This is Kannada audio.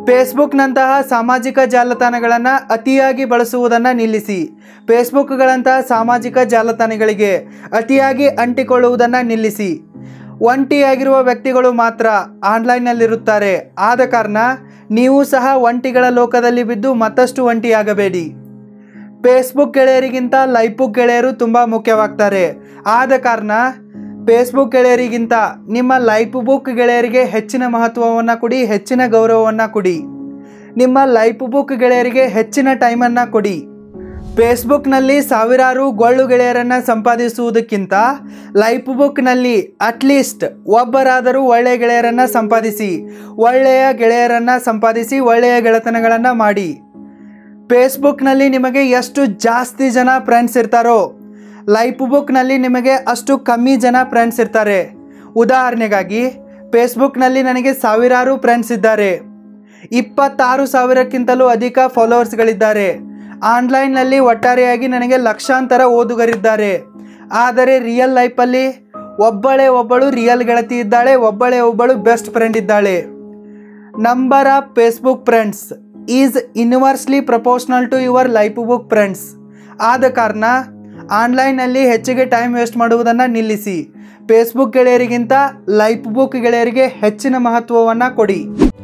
ಫೇಸ್ಬುಕ್ನಂತಹ ಸಾಮಾಜಿಕ ಜಾಲತಾಣಗಳನ್ನು ಅತಿಯಾಗಿ ಬಳಸುವುದನ್ನು ನಿಲ್ಲಿಸಿ ಫೇಸ್ಬುಕ್ಗಳಂತಹ ಸಾಮಾಜಿಕ ಜಾಲತಾಣಗಳಿಗೆ ಅತಿಯಾಗಿ ಅಂಟಿಕೊಳ್ಳುವುದನ್ನು ನಿಲ್ಲಿಸಿ ಒಂಟಿಯಾಗಿರುವ ವ್ಯಕ್ತಿಗಳು ಮಾತ್ರ ಆನ್ಲೈನ್ನಲ್ಲಿರುತ್ತಾರೆ ಆದ ಕಾರಣ ನೀವು ಸಹ ಒಂಟಿಗಳ ಲೋಕದಲ್ಲಿ ಬಿದ್ದು ಮತ್ತಷ್ಟು ಒಂಟಿಯಾಗಬೇಡಿ ಫೇಸ್ಬುಕ್ ಗೆಳೆಯರಿಗಿಂತ ಲೈಫ್ಬುಕ್ ಗೆಳೆಯರು ತುಂಬ ಮುಖ್ಯವಾಗ್ತಾರೆ ಆದ ಕಾರಣ ಫೇಸ್ಬುಕ್ ಗೆಳೆಯರಿಗಿಂತ ನಿಮ್ಮ ಲೈಫ್ ಬುಕ್ ಗೆಳೆಯರಿಗೆ ಹೆಚ್ಚಿನ ಮಹತ್ವವನ್ನು ಕೊಡಿ ಹೆಚ್ಚಿನ ಗೌರವವನ್ನು ಕೊಡಿ ನಿಮ್ಮ ಲೈಫ್ ಬುಕ್ ಗೆಳೆಯರಿಗೆ ಹೆಚ್ಚಿನ ಟೈಮನ್ನು ಕೊಡಿ ಫೇಸ್ಬುಕ್ನಲ್ಲಿ ಸಾವಿರಾರು ಗೊಳ್ಳು ಗೆಳೆಯರನ್ನು ಸಂಪಾದಿಸುವುದಕ್ಕಿಂತ ಲೈಫ್ ಬುಕ್ನಲ್ಲಿ ಅಟ್ಲೀಸ್ಟ್ ಒಬ್ಬರಾದರೂ ಒಳ್ಳೆಯ ಗೆಳೆಯರನ್ನು ಸಂಪಾದಿಸಿ ಒಳ್ಳೆಯ ಗೆಳೆಯರನ್ನು ಸಂಪಾದಿಸಿ ಒಳ್ಳೆಯ ಗೆಳೆತನಗಳನ್ನು ಮಾಡಿ ಫೇಸ್ಬುಕ್ನಲ್ಲಿ ನಿಮಗೆ ಎಷ್ಟು ಜಾಸ್ತಿ ಜನ ಫ್ರೆಂಡ್ಸ್ ಇರ್ತಾರೋ ಲೈಫ್ ಬುಕ್ನಲ್ಲಿ ನಿಮಗೆ ಅಷ್ಟು ಕಮ್ಮಿ ಜನ ಫ್ರೆಂಡ್ಸ್ ಇರ್ತಾರೆ ಉದಾಹರಣೆಗಾಗಿ ಫೇಸ್ಬುಕ್ನಲ್ಲಿ ನನಗೆ ಸಾವಿರಾರು ಫ್ರೆಂಡ್ಸ್ ಇದ್ದಾರೆ ಇಪ್ಪತ್ತಾರು ಸಾವಿರಕ್ಕಿಂತಲೂ ಅಧಿಕ ಫಾಲೋವರ್ಸ್ಗಳಿದ್ದಾರೆ ಆನ್ಲೈನ್ನಲ್ಲಿ ಒಟ್ಟಾರೆಯಾಗಿ ನನಗೆ ಲಕ್ಷಾಂತರ ಓದುಗರಿದ್ದಾರೆ ಆದರೆ ರಿಯಲ್ ಲೈಫಲ್ಲಿ ಒಬ್ಬಳೇ ಒಬ್ಬಳು ರಿಯಲ್ ಗೆಳತಿ ಇದ್ದಾಳೆ ಒಬ್ಬಳೇ ಒಬ್ಬಳು ಬೆಸ್ಟ್ ಫ್ರೆಂಡ್ ಇದ್ದಾಳೆ number of Facebook friends is universally proportional to your life book friends ಆದ ಕಾರಣ ಆನ್ಲೈನಲ್ಲಿ ಹೆಚ್ಚಿಗೆ ಟೈಮ್ ವೇಸ್ಟ್ ಮಾಡುವುದನ್ನು ನಿಲ್ಲಿಸಿ ಫೇಸ್ಬುಕ್ ಗೆಳೆಯರಿಗಿಂತ ಲೈಫ್ ಬುಕ್ ಗೆಳೆಯರಿಗೆ ಹೆಚ್ಚಿನ ಮಹತ್ವವನ್ನು ಕೊಡಿ